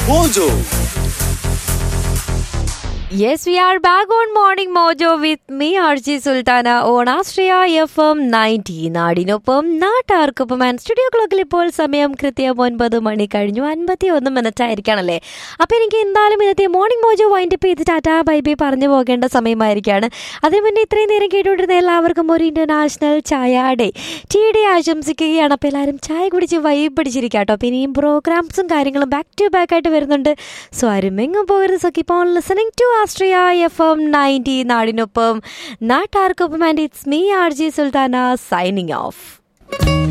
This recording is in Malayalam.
Mojo. Yes, we are back on Morning Mojo with me, RG Sultana, on Astria FM 90. നാടിനൊപ്പം നാട്ടാർക്കൊപ്പം ആൻഡ് സ്റ്റുഡിയോ ക്ലോക്കിൽ ഇപ്പോൾ സമയം കൃത്യം ഒൻപത് മണി കഴിഞ്ഞു അൻപത്തി ഒന്ന് മിനിറ്റ് ആയിരിക്കണല്ലേ അപ്പോൾ എനിക്ക് എന്തായാലും ഇന്നത്തെ മോർണിംഗ് മോജോ വൈൻഡപ്പ് ചെയ്ത് ടാറ്റാ ബൈ ബൈ പറഞ്ഞു പോകേണ്ട സമയമായിരിക്കാണ് അതിന് മുന്നേ ഇത്രയും നേരം കേട്ടുകൊണ്ടിരുന്ന എല്ലാവർക്കും ഒരു ഇന്റർനാഷണൽ ചായ ഡേ ടീ ഡേ ആശംസിക്കുകയാണ് അപ്പോൾ എല്ലാവരും ചായ കുടിച്ച് വൈബ് പിടിച്ചിരിക്കുക കേട്ടോ അപ്പോൾ ഇനിയും പ്രോഗ്രാംസും കാര്യങ്ങളും ബാക്ക് ടു ബാക്ക് ആയിട്ട് വരുന്നുണ്ട് സോ ആരും എങ്ങും പോകരുത് so keep on listening to Astriya F M ninety നാടിനൊപ്പം നാട്ടാർക്കൊപ്പം and it's me R G Sultana signing of